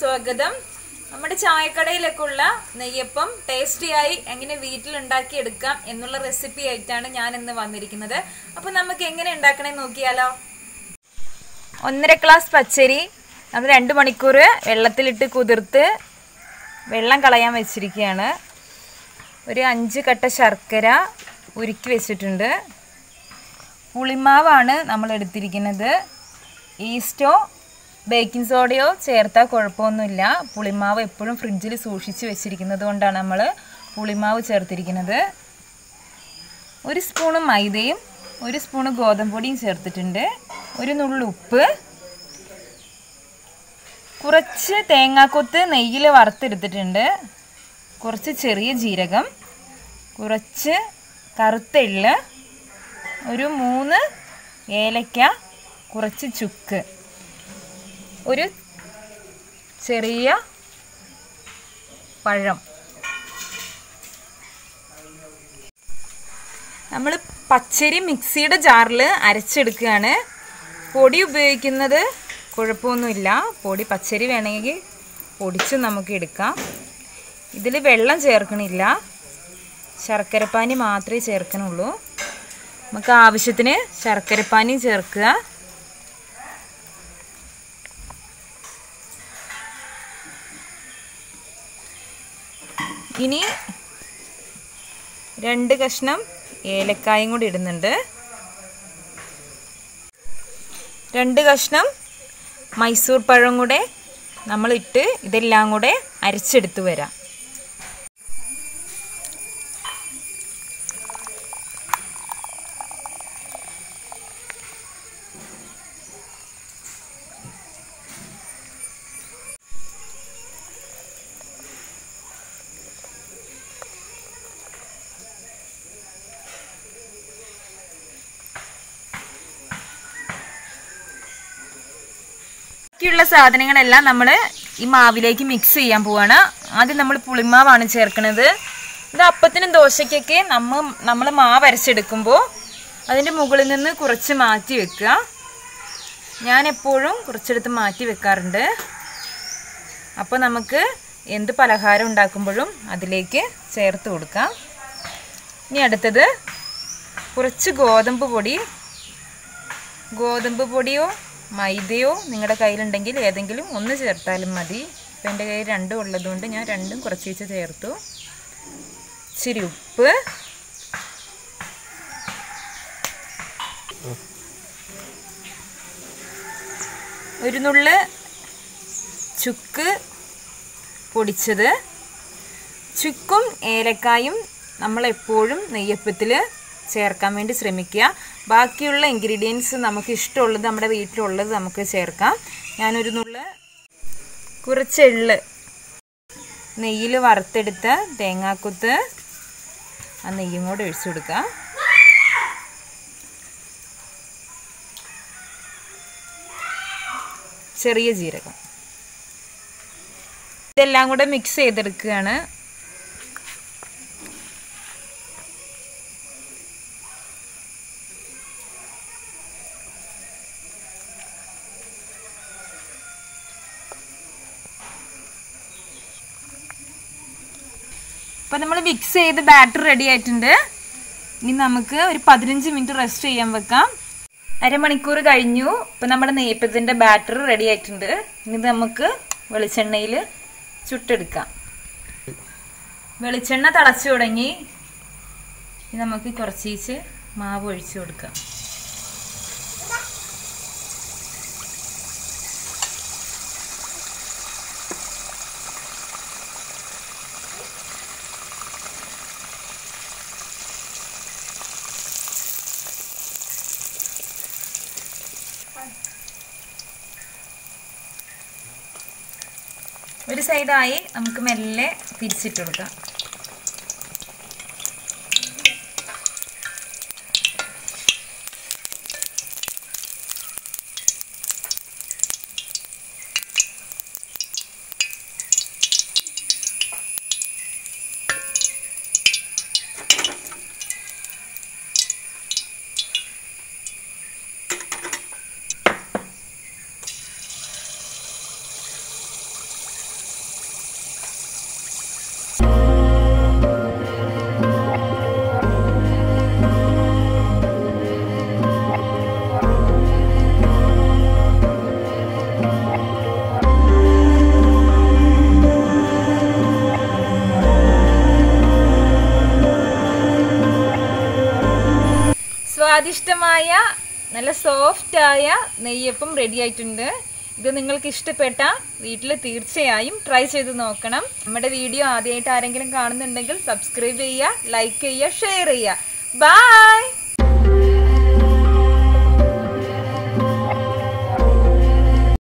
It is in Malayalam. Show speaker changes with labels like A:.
A: സ്വാഗതം നമ്മുടെ ചായക്കടയിലൊക്കെ ഉള്ള നെയ്യപ്പം ടേസ്റ്റിയായി എങ്ങനെ വീട്ടിൽ ഉണ്ടാക്കി എടുക്കാം എന്നുള്ള റെസിപ്പി ആയിട്ടാണ് ഞാൻ ഇന്ന് വന്നിരിക്കുന്നത് അപ്പൊ നമുക്ക് എങ്ങനെ ഉണ്ടാക്കണേ നോക്കിയാലോ ഒന്നര ഗ്ലാസ് പച്ചരി നമ്മൾ രണ്ട് മണിക്കൂർ വെള്ളത്തിലിട്ട് കുതിർത്ത് വെള്ളം കളയാൻ വെച്ചിരിക്കുകയാണ് ഒരു അഞ്ച് കട്ട ശർക്കര ഉരുക്കി വെച്ചിട്ടുണ്ട് പുളിമാവാണ് നമ്മൾ എടുത്തിരിക്കുന്നത് ഈസ്റ്റോ ബേക്കിംഗ് സോഡയോ ചേർത്താൽ കുഴപ്പമൊന്നുമില്ല പുളിമാവ് എപ്പോഴും ഫ്രിഡ്ജിൽ സൂക്ഷിച്ച് വെച്ചിരിക്കുന്നത് കൊണ്ടാണ് നമ്മൾ പുളിമാവ് ചേർത്തിരിക്കുന്നത് ഒരു സ്പൂണ് മൈദയും ഒരു സ്പൂണ് ഗോതമ്പ് പൊടിയും ചേർത്തിട്ടുണ്ട് ഒരു നുള്ളു ഉപ്പ് കുറച്ച് തേങ്ങാക്കൊത്ത് നെയ്യിൽ വറുത്തെടുത്തിട്ടുണ്ട് കുറച്ച് ചെറിയ ജീരകം കുറച്ച് കറുത്ത എള്ള് ഒരു മൂന്ന് ഏലക്ക കുറച്ച് ചുക്ക് ഒരു ചെറിയ പഴം നമ്മൾ പച്ചരി മിക്സിയുടെ ജാറിൽ അരച്ചെടുക്കുകയാണ് പൊടി ഉപയോഗിക്കുന്നത് കുഴപ്പമൊന്നുമില്ല പൊടി പച്ചരി വേണമെങ്കിൽ പൊടിച്ച് നമുക്ക് എടുക്കാം ഇതിൽ വെള്ളം ചേർക്കണില്ല ശർക്കരപ്പാനി മാത്രമേ ചേർക്കണുള്ളൂ നമുക്ക് ആവശ്യത്തിന് ശർക്കരപ്പാനി ചേർക്കുക ഇനി രണ്ട് കഷ്ണം ഏലക്കായും കൂടി ഇടുന്നുണ്ട് രണ്ട് കഷ്ണം മൈസൂർ പഴം കൂടെ നമ്മളിട്ട് ഇതെല്ലാം കൂടെ അരച്ചെടുത്ത് വരാം ബാക്കിയുള്ള സാധനങ്ങളെല്ലാം നമ്മൾ ഈ മാവിലേക്ക് മിക്സ് ചെയ്യാൻ പോവാണ് ആദ്യം നമ്മൾ പുളിമാവാണ് ചേർക്കുന്നത് ഇത് അപ്പത്തിനും ദോശയ്ക്കൊക്കെ നമ്മ നമ്മൾ മാവ് അരച്ചെടുക്കുമ്പോൾ അതിൻ്റെ മുകളിൽ നിന്ന് കുറച്ച് മാറ്റി വെക്കുക ഞാൻ എപ്പോഴും കുറച്ചെടുത്ത് മാറ്റി വെക്കാറുണ്ട് അപ്പോൾ നമുക്ക് എന്ത് പലഹാരം ഉണ്ടാക്കുമ്പോഴും അതിലേക്ക് ചേർത്ത് കൊടുക്കാം ഇനി അടുത്തത് കുറച്ച് ഗോതമ്പ് പൊടി ഗോതമ്പ് പൊടിയോ മൈദയോ നിങ്ങളുടെ കയ്യിലുണ്ടെങ്കിൽ ഏതെങ്കിലും ഒന്ന് ചേർത്താലും മതി ഇപ്പം എൻ്റെ കയ്യിൽ രണ്ടും ഉള്ളതുകൊണ്ട് ഞാൻ രണ്ടും കുറച്ച് വെച്ച് ചേർത്തു ഇച്ചിരി ഉപ്പ് ഒരു നുള്ള് ചുക്ക് പൊടിച്ചത് ചുക്കും ഏലക്കായും നമ്മളെപ്പോഴും നെയ്യപ്പത്തിൽ ചേർക്കാൻ വേണ്ടി ശ്രമിക്കുക ബാക്കിയുള്ള ഇൻഗ്രീഡിയൻസ് നമുക്ക് ഇഷ്ടമുള്ളത് നമ്മുടെ വീട്ടിലുള്ളത് നമുക്ക് ചേർക്കാം ഞാനൊരു നുള്ള് കുറച്ച് എള്ള് നെയ്യിൽ വറുത്തെടുത്ത തേങ്ങാക്കുത്ത് ആ നെയ്യും കൂടെ ഒഴിച്ചു കൊടുക്കുക ചെറിയ ജീരകം ഇതെല്ലാം കൂടെ മിക്സ് ചെയ്തെടുക്കുകയാണ് അപ്പം നമ്മൾ മിക്സ് ചെയ്ത് ബാറ്റർ റെഡി ആയിട്ടുണ്ട് ഇനി നമുക്ക് ഒരു പതിനഞ്ച് മിനിറ്റ് റെസ്റ്റ് ചെയ്യാൻ വെക്കാം അരമണിക്കൂർ കഴിഞ്ഞു ഇപ്പം നമ്മുടെ നെയ്യപ്പത്തിൻ്റെ ബാറ്റർ റെഡി ആയിട്ടുണ്ട് ഇനി ഇത് നമുക്ക് വെളിച്ചെണ്ണയിൽ ചുട്ടെടുക്കാം വെളിച്ചെണ്ണ തിളച്ചു തുടങ്ങി ഇനി നമുക്ക് കുറച്ചീച്ച് മാവ് ഒഴിച്ചു കൊടുക്കാം ഒരു സൈഡായി നമുക്ക് മെല്ലെ തിരിച്ചിട്ട് കൊടുക്കാം സ്വാദിഷ്ടമായ നല്ല സോഫ്റ്റായ നെയ്യപ്പം റെഡി ആയിട്ടുണ്ട് ഇത് നിങ്ങൾക്ക് ഇഷ്ടപ്പെട്ട വീട്ടിൽ തീർച്ചയായും ട്രൈ ചെയ്ത് നോക്കണം നമ്മുടെ വീഡിയോ ആദ്യമായിട്ട് ആരെങ്കിലും കാണുന്നുണ്ടെങ്കിൽ സബ്സ്ക്രൈബ് ചെയ്യുക ലൈക്ക് ചെയ്യുക ഷെയർ ചെയ്യുക ബൈ